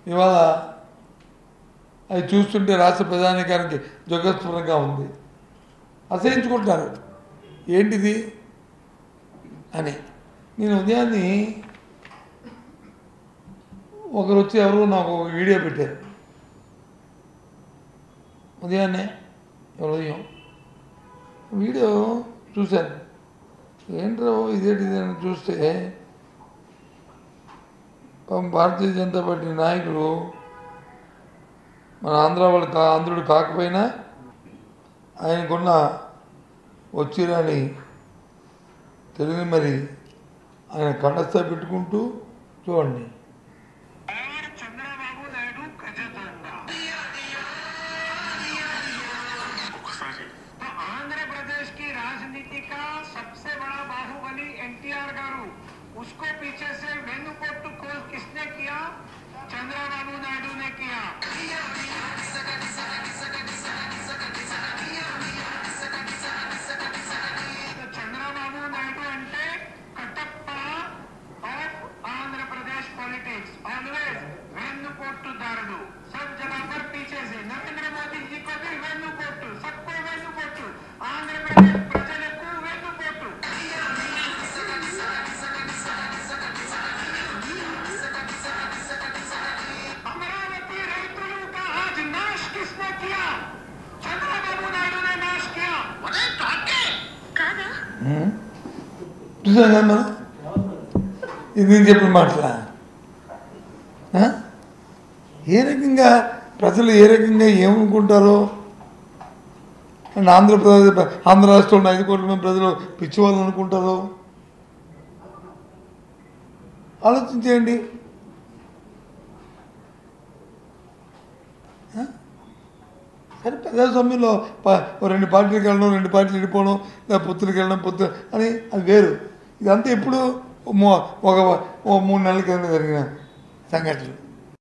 ఇవాళ అది చూస్తుంటే రాష్ట్ర ప్రధానికానికి జగస్ఫురంగా ఉంది అసహించుకుంటున్నారు ఏంటిది అని నేను ఉదయాన్ని ఒకరు వచ్చి ఎవరు నాకు ఒక వీడియో పెట్టారు ఉదయాన్నే ఎవరు ఉదయం వీడియో చూశాను ఏంట్రా ఇదేంటి ఇది అని చూస్తే పాపం భారతీయ జనతా పార్టీ నాయకులు మన ఆంధ్ర వాళ్ళు కా ఆంధ్రుడు కాకపోయినా ఆయనకున్న వచ్చిరాని తెలివి మరి ఆయన కండస్థ పెట్టుకుంటూ చూడండి और चंद्रबाबू नायडू गजदंडा तो आंध्र प्रदेश की राजनीति का सबसे बड़ा बाहुबली एनटीआर गारू उसको पीछे से वेनुकोट्टू खोल किसने किया चंद्रबाबू नायडू ने किया तो चंद्रबाबू नायडू అంటే Kattappa of Andhra Pradesh politics always वेन्नुपोट्टुदाరుడు सब जगह पर पीछे से नरेंद्र मोदी जी को भी वेन्नुपोट्टु सबको वेन्नुपोट्टु आंध्र प्रदेश ప్రజలకు వెన్నుపోటు अमरावती రైతులు का आज नाश किसने किया चंद्रबाबू नायडू ने नाश किया अरे काके కాదా చూసాం కదా మనం ఇది నేను చెప్పిన మాటలా ఆ? ఏ రకంగా ప్రజలు ఏ రకంగా ఏమనుకుంటారో అండ్ ఆంధ్రప్రదేశ్ ఆంధ్ర రాష్ట్రంలో ఐదు కోట్ల మంది ప్రజలు పిచ్చివాళ్ళు అనుకుంటారో ఆలోచించేయండి ఆ? సరే ప్రజాస్వామ్యంలో ప- ఓ రెండు పార్టీలకు వెళ్ళడం రెండు పార్టీలు వెళ్ళిపోవడం లేదా పొత్తులకు వెళ్ళడం పొత్తు అని అది వేరు ఇదంతా ఎప్పుడు మో- ఒక ఓ మూడు నెలల కింద జరిగిన సంఘటనలు